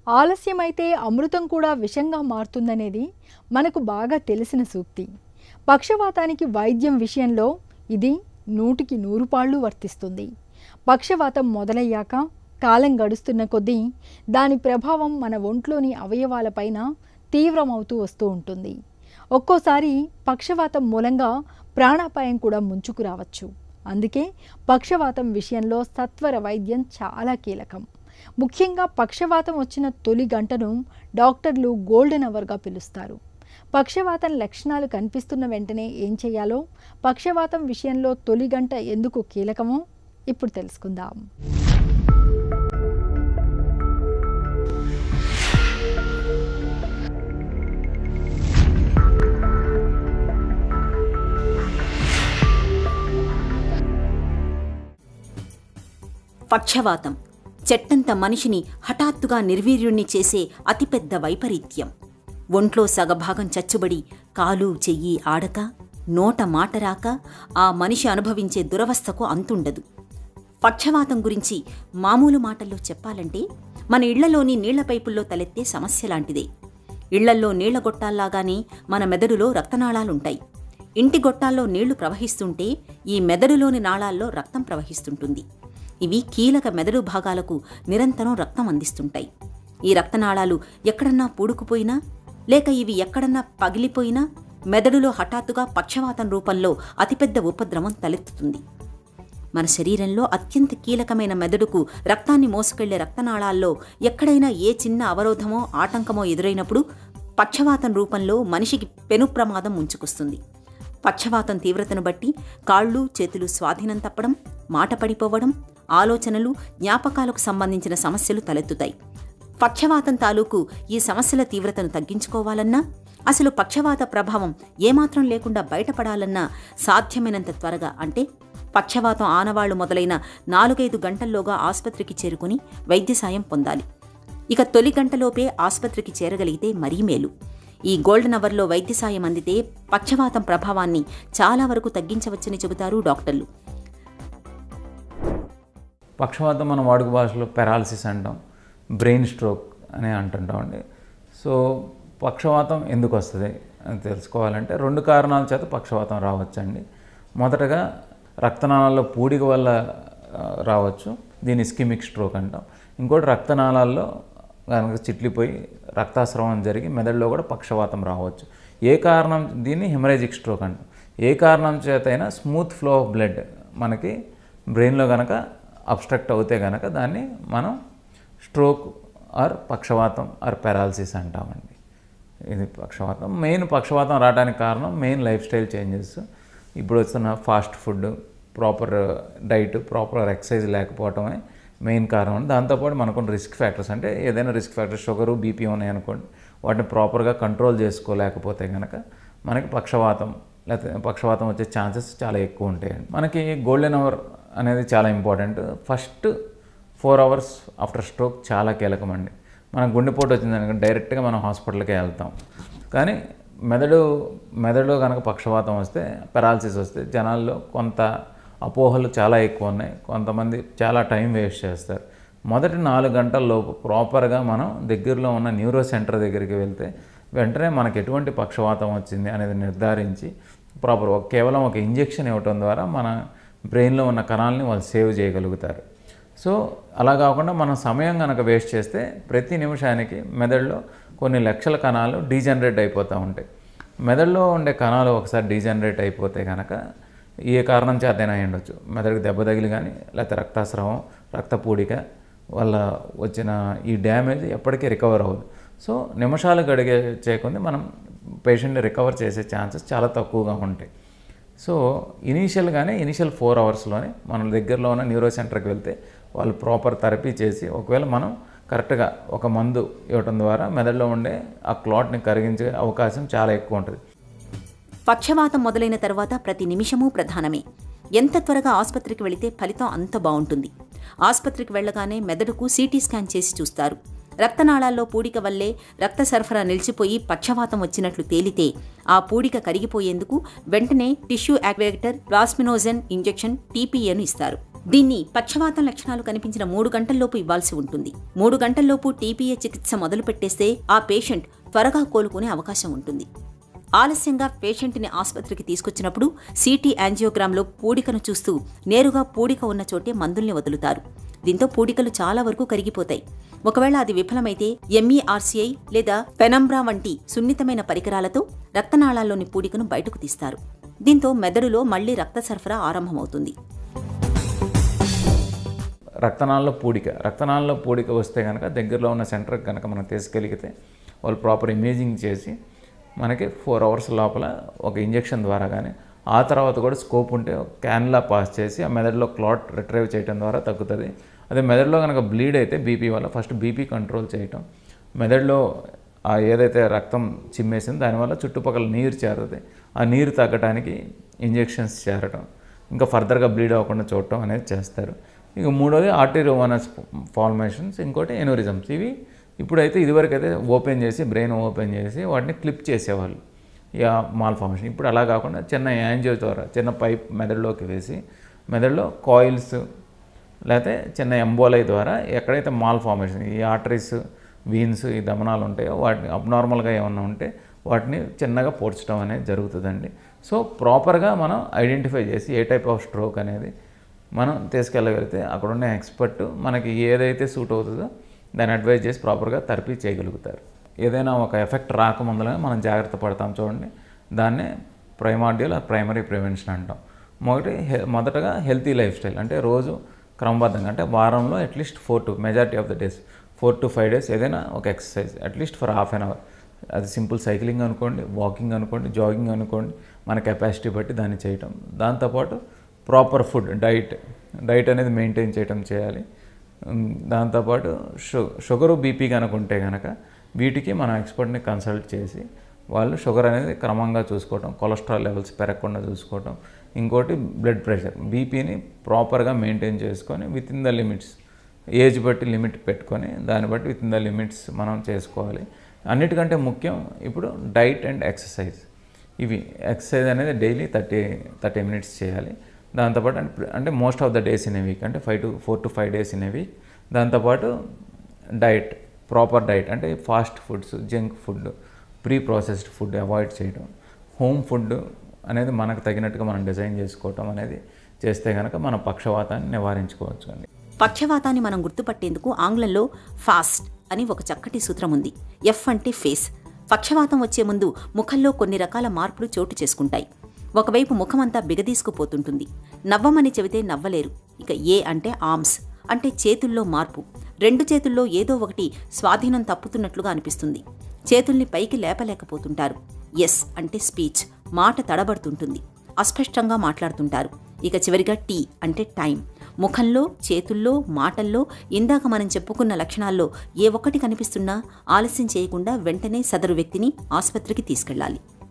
ఆలస్యమైతే అమృతం కూడా విషంగా మారుతుందనేది మనకు బాగా తెలిసిన సూక్తి పక్షవాతానికి వైద్యం విషయంలో ఇది నూటికి నూరు పాళ్ళు వర్తిస్తుంది పక్షవాతం మొదలయ్యాక కాలం గడుస్తున్న కొద్దీ దాని ప్రభావం మన ఒంట్లోని అవయవాలపైన తీవ్రమవుతూ వస్తూ ఉంటుంది ఒక్కోసారి పక్షవాతం మూలంగా ప్రాణాపాయం కూడా ముంచుకు రావచ్చు అందుకే పక్షవాతం విషయంలో సత్వర వైద్యం చాలా కీలకం ముఖ్యంగా పక్షవాతం వచ్చిన తొలి గంటను డాక్టర్లు గోల్డెన్ అవర్గా పిలుస్తారు పక్షవాతం లక్షణాలు కనిపిస్తున్న వెంటనే ఏం చేయాలో పక్షవాతం విషయంలో తొలి గంట ఎందుకు కీలకమో ఇప్పుడు తెలుసుకుందాం పక్షవాతం చెట్టంత మనిషిని హఠాత్తుగా నిర్వీర్యుణ్ణి చేసే అతిపెద్ద వైపరీత్యం ఒంట్లో సగభాగం చచ్చుబడి కాలు చెయ్యి ఆడక నోట మాట రాక ఆ మనిషి అనుభవించే దురవస్థకు అంతుండదు పక్షవాతం గురించి మామూలు మాటల్లో చెప్పాలంటే మన ఇళ్లలోని నీళ్ల పైపుల్లో తలెత్తే సమస్య లాంటిదే ఇళ్లల్లో నీళ్ల గొట్టాల్లాగానే మన మెదడులో రక్తనాళాలుంటాయి ఇంటి గొట్టాల్లో నీళ్లు ప్రవహిస్తుంటే ఈ మెదడులోని నాళాల్లో రక్తం ప్రవహిస్తుంటుంది ఇవి కీలక మెదడు భాగాలకు నిరంతరం రక్తం అందిస్తుంటాయి ఈ రక్తనాళాలు ఎక్కడన్నా పూడుకుపోయినా లేక ఇవి ఎక్కడన్నా పగిలిపోయినా మెదడులో హఠాత్తుగా పక్షవాతం రూపంలో అతిపెద్ద ఉపద్రవం తలెత్తుతుంది మన శరీరంలో అత్యంత కీలకమైన మెదడుకు రక్తాన్ని మోసుకెళ్లే రక్తనాళాల్లో ఎక్కడైనా ఏ చిన్న అవరోధమో ఆటంకమో ఎదురైనప్పుడు పక్షవాతం రూపంలో మనిషికి పెను ప్రమాదం ముంచుకొస్తుంది పక్షవాతం తీవ్రతను బట్టి కాళ్ళు చేతులు స్వాధీనం తప్పడం మాట పడిపోవడం ఆలోచనలు జ్ఞాపకాలకు సంబంధించిన సమస్యలు తలెత్తుతాయి పక్షవాతం తాలూకు ఈ సమస్యల తీవ్రతను తగ్గించుకోవాలన్నా అసలు పక్షవాత ప్రభావం ఏమాత్రం లేకుండా బయటపడాలన్నా సాధ్యమైనంత త్వరగా అంటే పక్షవాతం ఆనవాళ్లు మొదలైన నాలుగైదు గంటల్లోగా ఆసుపత్రికి చేరుకుని వైద్య సాయం పొందాలి ఇక తొలి గంటలోపే ఆసుపత్రికి చేరగలిగితే మరీ మేలు ఈ గోల్డెన్ అవర్లో వైద్య సాయం అందితే పక్షవాతం ప్రభావాన్ని చాలా వరకు తగ్గించవచ్చని చెబుతారు డాక్టర్లు పక్షవాతం మన వాడుక భాషలో పెరాలసిస్ అంటాం బ్రెయిన్ స్ట్రోక్ అని అంటుంటామండి సో పక్షవాతం ఎందుకు వస్తుంది అని తెలుసుకోవాలంటే రెండు కారణాల చేత పక్షవాతం రావచ్చండి మొదటగా రక్తనాళాల్లో పూడిక వల్ల ఆ, రావచ్చు దీన్ని స్కిమిక్ స్ట్రోక్ అంటాం ఇంకోటి రక్తనాళాల్లో కనుక చిట్లిపోయి రక్తాస్రవం జరిగి మెదడులో కూడా పక్షవాతం రావచ్చు ఏ కారణం దీన్ని హెమరేజిక్ స్ట్రోక్ అంటాం ఏ కారణం చేత అయినా స్మూత్ ఫ్లో ఆఫ్ బ్లడ్ మనకి బ్రెయిన్లో కనుక అబ్స్ట్రక్ట్ అవుతే కనుక దాన్ని మనం స్ట్రోక్ ఆర్ పక్షవాతం ఆర్ పెరాలసిస్ అంటామండి ఇది పక్షవాతం మెయిన్ పక్షవాతం రావడానికి కారణం మెయిన్ లైఫ్ స్టైల్ చేంజెస్ ఇప్పుడు వస్తున్న fast food proper diet proper exercise లేకపోవటమే మెయిన్ కారణం దాంతోపాటు మనకున్న రిస్క్ ఫ్యాక్టర్స్ అంటే ఏదైనా రిస్క్ ఫ్యాక్టర్స్ షుగరు బీపీ ఉన్నాయి అనుకోండి వాటిని ప్రాపర్గా కంట్రోల్ చేసుకోలేకపోతే కనుక మనకి పక్షవాతం లేకపోతే పక్షవాతం వచ్చే ఛాన్సెస్ చాలా ఎక్కువ ఉంటాయండి మనకి గోల్డెన్ అవర్ అనేది చాలా important first four hours after stroke చాలా కీలకం అండి మన గుండెపోటు వచ్చిందనుకో డైరెక్ట్గా మనం హాస్పిటల్కే వెళ్తాం కానీ మెదడు మెదడులో కనుక పక్షవాతం వస్తే పెరాలసిస్ వస్తే జనాల్లో కొంత అపోహలు చాలా ఎక్కువ ఉన్నాయి కొంతమంది చాలా టైం వేస్ట్ చేస్తారు మొదటి నాలుగు గంటల లోపు ప్రాపర్గా మనం దగ్గరలో ఉన్న న్యూరో సెంటర్ దగ్గరికి వెళ్తే వెంటనే మనకు ఎటువంటి పక్షవాతం వచ్చింది అనేది నిర్ధారించి ప్రాపర్ ఒక కేవలం ఒక ఇంజెక్షన్ ఇవ్వటం ద్వారా మన బ్రెయిన్లో ఉన్న కణాలని వాళ్ళు సేవ్ చేయగలుగుతారు సో అలా కాకుండా మనం సమయం కనుక వేస్ట్ చేస్తే ప్రతి నిమిషానికి మెదడులో కొన్ని లక్షల కణాలు డీజనరేట్ అయిపోతూ ఉంటాయి మెదడులో ఉండే కణాలు ఒకసారి డీజనరేట్ అయిపోతే కనుక ఏ కారణం చేతైనా అయి ఉండొచ్చు మెదడుకు దెబ్బ తగిలి కానీ లేకపోతే రక్తస్రావం రక్తపూడిక వల్ల వచ్చిన ఈ డ్యామేజ్ ఎప్పటికీ రికవర్ అవ్వదు సో నిమిషాలు గడిగే చేయకుంది మనం పేషెంట్ని రికవర్ చేసే ఛాన్సెస్ చాలా తక్కువగా ఉంటాయి సో ఇనీషియల్గానే ఇనీషియల్ ఫోర్ అవర్స్లోనే మన దగ్గరలో ఉన్న న్యూరో సెంటర్కి వెళ్తే వాళ్ళు ప్రాపర్ థెరపీ చేసి ఒకవేళ మనం కరెక్ట్గా ఒక మందు ఇవ్వటం ద్వారా మెదడులో ఉండే ఆ క్లాట్ని కరిగించే అవకాశం చాలా ఎక్కువ ఉంటుంది పక్షవాతం మొదలైన తర్వాత ప్రతి నిమిషమూ ప్రధానమే ఎంత త్వరగా ఆసుపత్రికి వెళితే ఫలితం అంత బాగుంటుంది ఆసుపత్రికి వెళ్ళగానే మెదడుకు సీటీ స్కాన్ చేసి చూస్తారు రక్తనాళాల్లో పూడిక వల్లే రక్త సరఫరా నిలిచిపోయి పక్షవాతం వచ్చినట్లు తేలితే ఆ పూడిక కరిగిపోయేందుకు వెంటనే టిష్యూ యాక్వేటర్ ప్లాస్మినోజెన్ ఇంజెక్షన్ టీపీఏను ఇస్తారు దీన్ని పక్షవాతం లక్షణాలు కనిపించిన మూడు గంటల్లోపు ఇవ్వాల్సి ఉంటుంది మూడు గంటల్లోపు టీపీఏ చికిత్స మొదలు పెట్టేస్తే ఆ పేషెంట్ త్వరగా కోలుకునే అవకాశం ఉంటుంది ఆలస్యంగా పేషెంట్ని ఆసుపత్రికి తీసుకొచ్చినప్పుడు సిటీ యాంజియోగ్రామ్లో పూడికను చూస్తూ నేరుగా పూడిక ఉన్న చోటే మందుల్ని వదులుతారు దీంతో పూడికలు చాలా వరకు కరిగిపోతాయి ఒకవేళ అది విఫలమైతే ఎంఈఆర్సీఐ లేదా పెనంబ్రా వంటి సున్నితమైన పరికరాలతో రక్తనాళాల్లోని పూడికను బయటకు తీస్తారు దీంతో మెదడులో మళ్లీ రక్త సరఫరా ఆరంభమవుతుంది రక్తనాళంలో పూడిక రక్తనాళంలో పూడిక వస్తే కనుక దగ్గరలో ఉన్న సెంటర్కి కనుక మనం తీసుకెలిగితే వాళ్ళు ప్రాపర్ ఇమేజింగ్ చేసి మనకి ఫోర్ అవర్స్ లోపల ఒక ఇంజెక్షన్ ద్వారా కానీ ఆ తర్వాత కూడా స్కోప్ ఉంటే క్యాన్లా పాస్ చేసి ఆ మెదడులో క్లాట్ రిట్రైవ్ చేయడం ద్వారా తగ్గుతుంది అదే మెదడులో కనుక బ్లీడ్ అయితే బీపీ వల్ల ఫస్ట్ బీపీ కంట్రోల్ చేయటం మెదడులో ఆ ఏదైతే రక్తం చిమ్మేసిందో దానివల్ల చుట్టుపక్కల నీరు చేరుతుంది ఆ నీరు తగ్గడానికి ఇంజెక్షన్స్ చేరటం ఇంకా ఫర్దర్గా బ్లీడ్ అవ్వకుండా చూడటం అనేది చేస్తారు ఇక మూడోది ఆర్టీరియోవనస్ ఫార్మేషన్స్ ఇంకోటి ఎనోరిజమ్స్ ఇవి ఇప్పుడైతే ఇదివరకు అయితే ఓపెన్ చేసి బ్రెయిన్ ఓపెన్ చేసి వాటిని క్లిప్ చేసేవాళ్ళు ఇక మాల్ ఫార్మేషన్ ఇప్పుడు అలా కాకుండా చిన్న యాంజియో ద్వారా చిన్న పైప్ మెదడులోకి వేసి మెదడులో కాయిల్స్ లేకపోతే చిన్న ఎంబోలై ద్వారా ఎక్కడైతే మాల్ ఫార్మేషన్ ఈ ఆర్టరీస్ వీన్స్ ఈ దమనాలు ఉంటాయో వాటిని అబ్నార్మల్గా ఏమన్నా ఉంటే వాటిని చిన్నగా పోడ్చడం అనేది జరుగుతుందండి సో ప్రాపర్గా మనం ఐడెంటిఫై చేసి ఏ టైప్ ఆఫ్ స్ట్రోక్ అనేది మనం తీసుకెళ్ళగలిగితే అక్కడ ఉన్న ఎక్స్పర్ట్ మనకి ఏదైతే సూట్ అవుతుందో దాన్ని అడ్వైజ్ చేసి ప్రాపర్గా థెరపీ చేయగలుగుతారు ఏదైనా ఒక ఎఫెక్ట్ రాకముందులనే మనం జాగ్రత్త పడతాం చూడండి దాన్నే ప్రైమార్డియల్ ప్రైమరీ ప్రివెన్షన్ అంటాం మొదటి హె- మొదటగా హెల్తీ లైఫ్ స్టైల్ అంటే రోజు క్రమబద్ధంగా అంటే వారంలో at least four to majority of the days four to five days ఏదైనా ఒక exercise at least for half an hour అది సింపుల్ సైక్లింగ్ అనుకోండి వాకింగ్ అనుకోండి జాగింగ్ అనుకోండి మన కెపాసిటీ బట్టి దాన్ని చేయటం దాంతోపాటు ప్రాపర్ ఫుడ్ డైట్ డైట్ అనేది మెయింటైన్ చేయటం చేయాలి ఉమ్, దాంతోపాటు షు షుగరు బీపీ కనుక ఉంటే కనుక వీటికి మనం ఎక్స్పర్ట్ని కన్సల్ట్ చేసి వాళ్ళు షుగర్ అనేది క్రమంగా చూసుకోవటం కొలెస్ట్రాల్ లెవెల్స్ పెరగకుండా చూసుకోవటం ఇంకోటి బ్లడ్ ప్రెషర్ బీపీని ప్రాపర్గా మెయింటైన్ చేసుకొని within the limits age బట్టి లిమిట్ పెట్టుకొని దాన్ని బట్టి విత్ ఇన్ ద లిమిట్స్ మనం చేసుకోవాలి అన్నిటికంటే ముఖ్యం ఇప్పుడు డైట్ అండ్ ఎక్సర్సైజ్ ఇవి ఎక్సర్సైజ్ అనేది డైలీ థర్టీ థర్టీ మినిట్స్ చేయాలి దాంతోపాటు అంటే అంటే most of the days in a week అంటే five to four to five days in a week దాంతోపాటు డైట్ ప్రాపర్ డైట్ అంటే fast foods junk food pre processed food avoid చేయడం home food అనేది మనకు తగినట్టుగా మనం డిజైన్ చేసుకోవటం అనేది చేస్తే కనుక మన పక్షవాతాన్ని నివారించుకోవచ్చు అండి పక్షవాతాన్ని మనం గుర్తుపట్టేందుకు ఆంగ్లంలో ఫాస్ట్ అని ఒక చక్కటి సూత్రం ఉంది ఎఫ్ అంటే ఫేస్ పక్షవాతం వచ్చే ముందు ముఖంలో కొన్ని రకాల మార్పులు చోటు చేసుకుంటాయి ఒకవైపు ముఖమంతా బిగదీసుకుపోతుంటుంది నవ్వమని చెబితే నవ్వలేరు ఇక ఏ అంటే ఆర్మ్స్ అంటే చేతుల్లో మార్పు రెండు చేతుల్లో ఏదో ఒకటి స్వాధీనం తప్పుతున్నట్లుగా అనిపిస్తుంది చేతుల్ని పైకి లేపలేకపోతుంటారు ఎస్ అంటే స్పీచ్ మాట తడబడుతుంటుంది అస్పష్టంగా మాట్లాడుతుంటారు ఇక చివరిగా టీ అంటే టైం ముఖంలో చేతుల్లో మాటల్లో ఇందాక మనం చెప్పుకున్న లక్షణాల్లో ఏ ఒక్కటి కనిపిస్తున్నా ఆలస్యం చేయకుండా వెంటనే సదరు వ్యక్తిని ఆసుపత్రికి తీసుకెళ్ళాలి